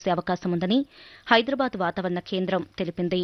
చేసే అవకాశం ఉందని హైదరాబాద్ వాతావరణ కేంద్రం తెలిపింది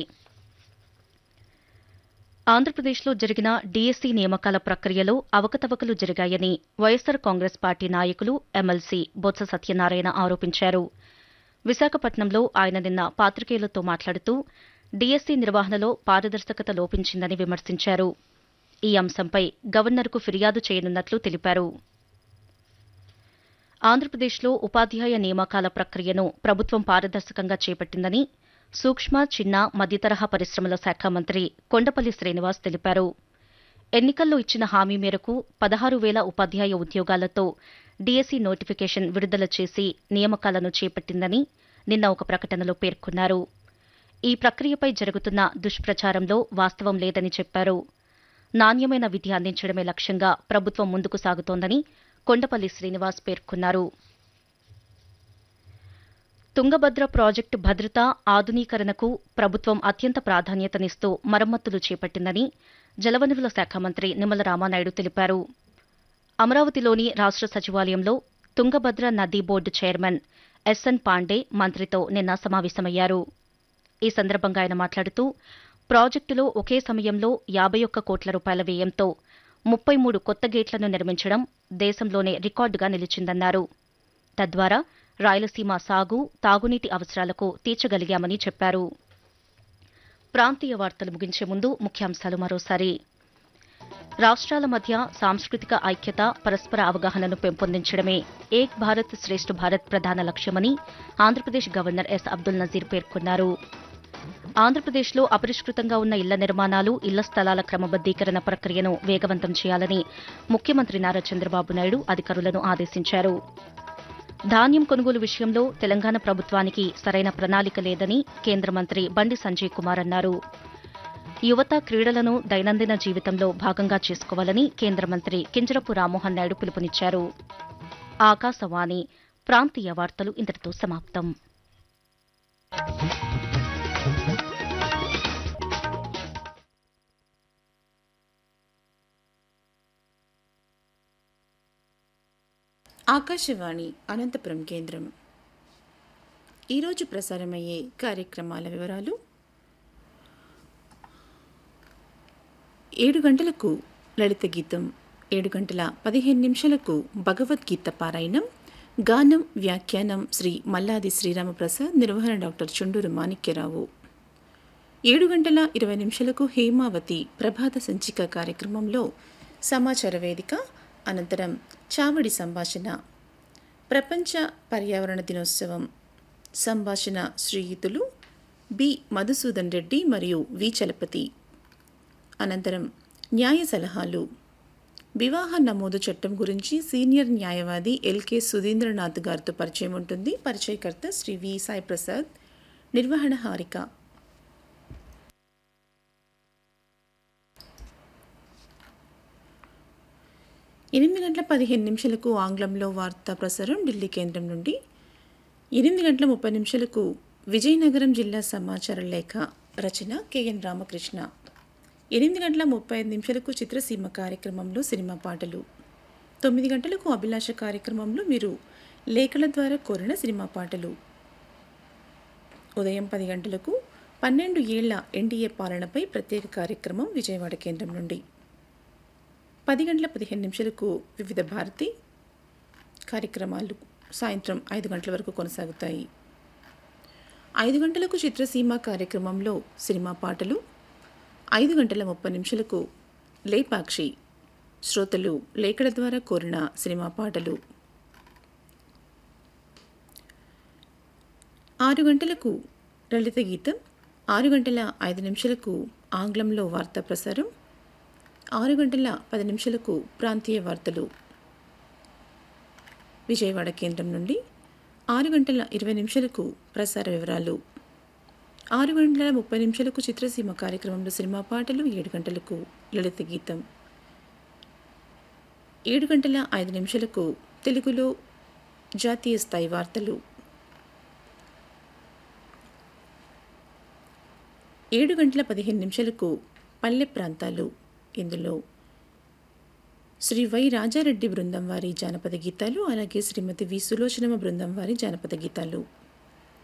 ఆంధ్రప్రదేశ్లో జరిగిన డీఎస్సీ నియామకాల ప్రక్రియలో అవకతవకలు జరిగాయని వైఎస్సార్ కాంగ్రెస్ పార్టీ నాయకులు ఎమ్మెల్సీ బొత్స సత్యనారాయణ ఆరోపించారు విశాఖపట్నంలో ఆయన నిన్న పాతికేయులతో మాట్లాడుతూ డీఎస్సీ నిర్వహణలో పారదర్శకత లోపించిందని విమర్శించారు ఈ అంశంపై గవర్నర్కు ఫిర్యాదు చేయనున్నట్లు తెలిపారు ఆంధ్రప్రదేశ్లో ఉపాధ్యాయ నియామకాల ప్రక్రియను ప్రభుత్వం పారదర్శకంగా చేపట్టిందని సూక్ష్మ చిన్న మధ్యతరహా పరిశ్రమల శాఖ మంత్రి కొండపల్లి శ్రీనివాస్ తెలిపారు ఎన్నికల్లో ఇచ్చిన హామీ మేరకు పదహారు వేల ఉపాధ్యాయ ఉద్యోగాలతో డీఎస్సీ నోటిఫికేషన్ విడుదల చేసి నియామకాలను చేపట్టిందని నిన్న ఒక ప్రకటనలో పేర్కొన్నారు ఈ ప్రక్రియపై జరుగుతున్న దుష్ప్రచారంలో వాస్తవం లేదని చెప్పారు నాణ్యమైన విద్య అందించడమే లక్ష్యంగా ప్రభుత్వం ముందుకు సాగుతోందని కొండపల్లి శ్రీనివాస్ పేర్కొన్నారు తుంగభద్ర ప్రాజెక్టు భద్రత ఆధునీకరణకు ప్రభుత్వం అత్యంత ప్రాధాన్యతనిస్తూ మరమ్మతులు చేపట్టిందని జలవనరుల శాఖ మంత్రి నిమ్మల రామానాయుడు తెలిపారు అమరావతిలోని రాష్ట సచివాలయంలో తుంగభద్ర నదీ బోర్డు చైర్మన్ ఎస్ఎన్ పాండే మంత్రితో నిన్న సమావేశమయ్యారు ఈ సందర్భంగా ఆయన మాట్లాడుతూ ప్రాజెక్టులో ఒకే సమయంలో యాబై ఒక్క కోట్ల రూపాయల వ్యయంతో ముప్పై మూడు కొత్త గేట్లను నిర్మించడం దేశంలోనే రికార్డుగా నిలిచిందన్నారు తద్వారా రాయలసీమ సాగు తాగునీటి అవసరాలకు తీర్చగలిగామని చెప్పారు ప్రాంతీయ వార్తలు ముగించే ముందు ముఖ్యాంశాలు మరోసారి రాష్ట్రాల మధ్య సాంస్కృతిక ఐక్యత పరస్పర అవగాహనను పెంపొందించడమే ఏక్ భారత్ శ్రేష్ఠ భారత్ ప్రధాన లక్ష్యమని ఆంధ్రప్రదేశ్ గవర్నర్ ఎస్ అబ్దుల్ నజీర్ పేర్కొన్నారు ఆంధ్రప్రదేశ్లో అపరిష్కృతంగా ఉన్న ఇళ్ల నిర్మాణాలు ఇళ్ల స్థలాల క్రమబద్దీకరణ ప్రక్రియను వేగవంతం చేయాలని ముఖ్యమంత్రి నారా చంద్రబాబు నాయుడు అధికారులను ఆదేశించారు ధాన్యం కొనుగోలు విషయంలో తెలంగాణ ప్రభుత్వానికి సరైన ప్రణాళిక లేదని కేంద్ర మంత్రి బండి సంజయ్ కుమార్ అన్నారు యువత క్రీడలను దైనందిన జీవితంలో భాగంగా చేసుకోవాలని కేంద్ర మంత్రి కింజరపు రామ్మోహన్ నాయుడు పిలుపునిచ్చారు ఆకాశవాణి ప్రాంతీయ వార్తలు ఇంతటితో సమాప్తం ఆకాశవాణి అనంతపురం కేంద్రం ఈరోజు ప్రసారమయ్యే కార్యక్రమాల వివరాలు ఏడు గంటలకు లలిత గీతం ఏడు గంటల పదిహేను నిమిషాలకు భగవద్గీత పారాయణం గానం వ్యాఖ్యానం శ్రీ మల్లాది శ్రీరామప్రసాద్ నిర్వహణ డాక్టర్ చుండూరు మాణిక్యరావు ఏడు గంటల ఇరవై నిమిషాలకు హేమావతి ప్రభాత సంచిక కార్యక్రమంలో సమాచార వేదిక అనంతరం చావడి సంభాషణ ప్రపంచ పర్యావరణ దినోత్సవం సంభాషణ శ్రీయుతులు బి మధుసూదన్ రెడ్డి మరియు వి చలపతి అనంతరం న్యాయ సలహాలు వివాహ నమోదు చట్టం గురించి సీనియర్ న్యాయవాది ఎల్కే సుధీంద్రనాథ్ గారితో పరిచయం ఉంటుంది పరిచయకర్త శ్రీ వి సాయి ప్రసాద్ నిర్వహణ హారిక ఎనిమిది గంటల పదిహేను నిమిషాలకు ఆంగ్లంలో వార్తా ప్రసారం ఢిల్లీ కేంద్రం నుండి ఎనిమిది గంటల ముప్పై నిమిషాలకు విజయనగరం జిల్లా సమాచార లేఖ రచన కెఎన్ రామకృష్ణ ఎనిమిది గంటల ముప్పై ఐదు నిమిషాలకు చిత్రసీమ కార్యక్రమంలో సినిమా పాటలు తొమ్మిది గంటలకు అభిలాష కార్యక్రమంలో మీరు లేఖల ద్వారా కోరిన సినిమా పాటలు ఉదయం పది గంటలకు పన్నెండు ఏళ్ల ఎన్డీఏ పాలనపై ప్రత్యేక కార్యక్రమం విజయవాడ కేంద్రం నుండి పది గంటల పదిహేను నిమిషాలకు వివిధ భారతి కార్యక్రమాలు సాయంత్రం ఐదు గంటల వరకు కొనసాగుతాయి ఐదు గంటలకు చిత్రసీమ కార్యక్రమంలో సినిమా పాటలు ఐదు గంటల ముప్పై నిమిషాలకు లేపాక్షి శ్రోతలు లేఖల ద్వారా కోరిన సినిమా పాటలు ఆరు గంటలకు లలిత గీతం ఆరు గంటల ఐదు నిమిషాలకు ఆంగ్లంలో వార్తా ప్రసారం ఆరు గంటల పది నిమిషాలకు ప్రాంతీయ వార్తలు విజయవాడ కేంద్రం నుండి ఆరు గంటల ఇరవై నిమిషాలకు ప్రసార వివరాలు ఆరు గంటల ముప్పై నిమిషాలకు చిత్రసీమ కార్యక్రమంలో సినిమా పాటలు ఏడు గంటలకు లలిత గీతం ఏడు గంటల ఐదు నిమిషాలకు తెలుగులో జాతీయ స్థాయి వార్తలు ఏడు గంటల పదిహేను నిమిషాలకు పల్లె ప్రాంతాలు ఇందులో శ్రీ వై రాజారెడ్డి బృందం వారి జానపద గీతాలు అలాగే శ్రీమతి వి సులోచనమ బృందం వారి జానపద గీతాలు